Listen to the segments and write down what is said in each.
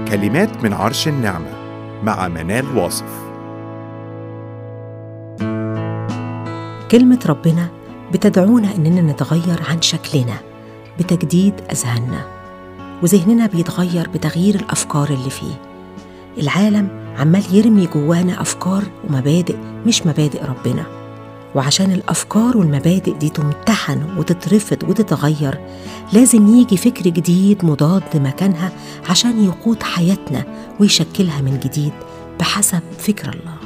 كلمات من عرش النعمة مع منال واصف كلمة ربنا بتدعونا إننا نتغير عن شكلنا بتجديد أذهاننا وذهننا بيتغير بتغيير الأفكار اللي فيه العالم عمال يرمي جوانا أفكار ومبادئ مش مبادئ ربنا وعشان الأفكار والمبادئ دي تمتحن وتترفض وتتغير لازم يجي فكر جديد مضاد مكانها عشان يقود حياتنا ويشكلها من جديد بحسب فكر الله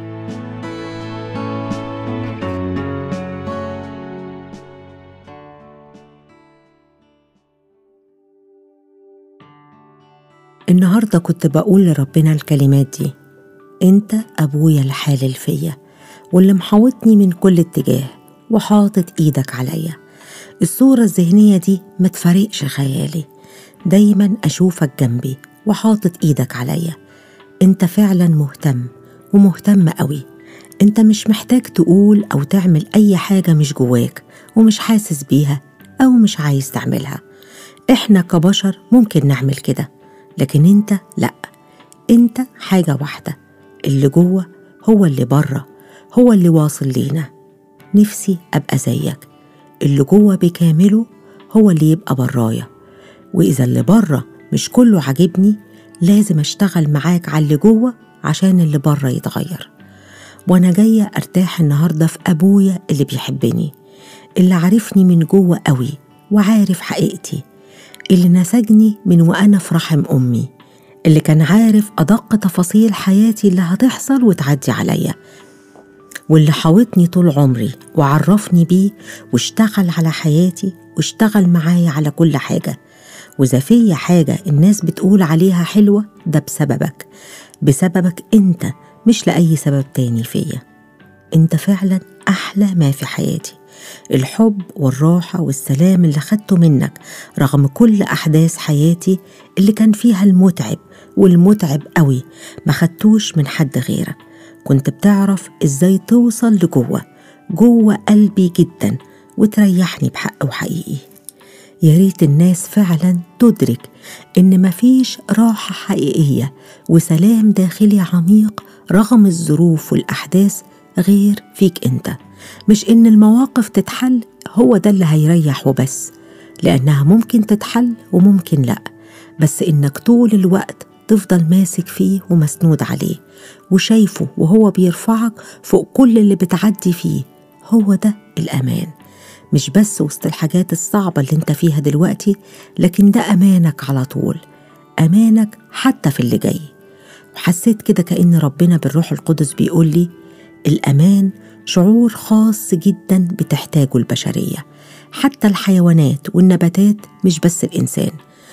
النهارده كنت بقول لربنا الكلمات دي انت ابويا الحالل فيا واللي محاوطني من كل اتجاه وحاطط ايدك عليا الصورة الذهنية دي ما تفارقش خيالي دايما أشوفك جنبي وحاطط إيدك عليا أنت فعلا مهتم ومهتم قوي أنت مش محتاج تقول أو تعمل أي حاجة مش جواك ومش حاسس بيها أو مش عايز تعملها إحنا كبشر ممكن نعمل كده لكن أنت لأ أنت حاجة واحدة اللي جوه هو اللي بره هو اللي واصل لينا نفسي أبقى زيك اللي جوه بكامله هو اللي يبقى برايا وإذا اللي بره مش كله عاجبني لازم أشتغل معاك على اللي جوه عشان اللي بره يتغير وأنا جاية أرتاح النهاردة في أبويا اللي بيحبني اللي عارفني من جوه قوي وعارف حقيقتي اللي نسجني من وأنا في رحم أمي اللي كان عارف أدق تفاصيل حياتي اللي هتحصل وتعدي عليا واللي حاوطني طول عمري وعرفني بيه واشتغل على حياتي واشتغل معايا على كل حاجة وإذا فيا حاجة الناس بتقول عليها حلوة ده بسببك بسببك أنت مش لأي سبب تاني فيا أنت فعلا أحلى ما في حياتي الحب والراحة والسلام اللي خدته منك رغم كل أحداث حياتي اللي كان فيها المتعب والمتعب قوي ما خدتوش من حد غيرك كنت بتعرف ازاي توصل لجوه جوه قلبي جدا وتريحني بحق وحقيقي يا ريت الناس فعلا تدرك ان مفيش راحه حقيقيه وسلام داخلي عميق رغم الظروف والاحداث غير فيك انت مش ان المواقف تتحل هو ده اللي هيريح وبس لانها ممكن تتحل وممكن لا بس انك طول الوقت تفضل ماسك فيه ومسنود عليه وشايفه وهو بيرفعك فوق كل اللي بتعدي فيه هو ده الأمان مش بس وسط الحاجات الصعبة اللي انت فيها دلوقتي لكن ده أمانك على طول أمانك حتى في اللي جاي وحسيت كده كأن ربنا بالروح القدس بيقول لي الأمان شعور خاص جدا بتحتاجه البشرية حتى الحيوانات والنباتات مش بس الإنسان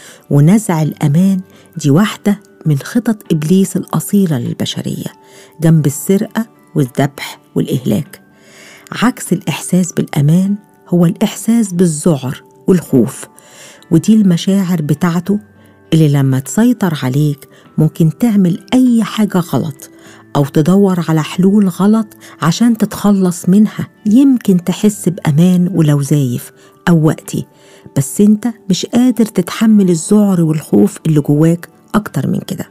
ونزع الأمان دي واحدة من خطط إبليس الأصيلة للبشرية جنب السرقة والذبح والإهلاك عكس الإحساس بالأمان هو الإحساس بالذعر والخوف ودي المشاعر بتاعته اللي لما تسيطر عليك ممكن تعمل أي حاجة غلط أو تدور على حلول غلط عشان تتخلص منها يمكن تحس بأمان ولو زايف أو وقتي بس أنت مش قادر تتحمل الذعر والخوف اللي جواك أكتر من كده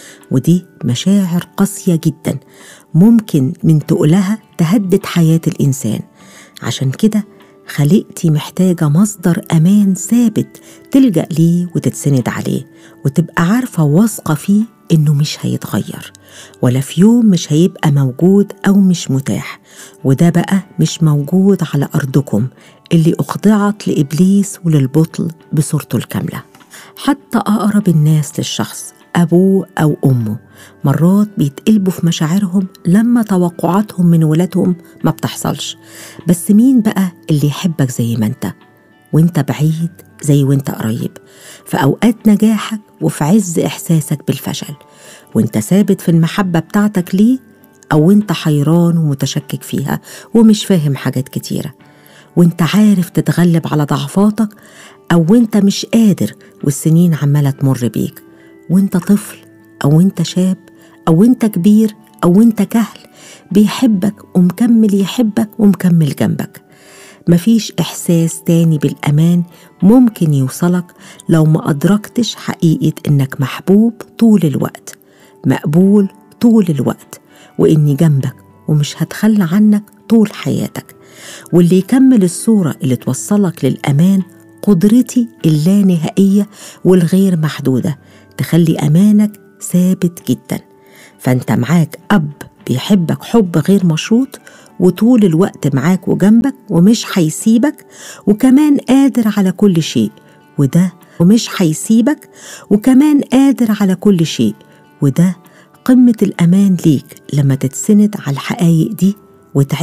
ودي مشاعر قاسية جدا ممكن من تقلها تهدد حياة الإنسان عشان كده خلقتي محتاجة مصدر أمان ثابت تلجأ ليه وتتسند عليه وتبقى عارفة واثقة فيه إنه مش هيتغير ولا في يوم مش هيبقى موجود أو مش متاح وده بقى مش موجود على أرضكم اللي أخضعت لإبليس وللبطل بصورته الكاملة حتى أقرب الناس للشخص أبوه أو أمه مرات بيتقلبوا في مشاعرهم لما توقعاتهم من ولادهم ما بتحصلش بس مين بقى اللي يحبك زي ما انت وانت بعيد زي وانت قريب في أوقات نجاحك وفي عز إحساسك بالفشل وانت ثابت في المحبة بتاعتك ليه أو انت حيران ومتشكك فيها ومش فاهم حاجات كتيرة وانت عارف تتغلب على ضعفاتك أو انت مش قادر والسنين عمالة تمر بيك وانت طفل أو انت شاب أو انت كبير أو انت كهل بيحبك ومكمل يحبك ومكمل جنبك مفيش إحساس تاني بالأمان ممكن يوصلك لو ما أدركتش حقيقة إنك محبوب طول الوقت مقبول طول الوقت وإني جنبك ومش هتخلى عنك طول حياتك واللي يكمل الصورة اللي توصلك للأمان قدرتي اللانهائية والغير محدودة تخلي أمانك ثابت جدا فأنت معاك أب بيحبك حب غير مشروط وطول الوقت معاك وجنبك ومش هيسيبك وكمان قادر على كل شيء وده ومش هيسيبك وكمان قادر على كل شيء وده قمة الأمان ليك لما تتسند على الحقايق دي وتعيش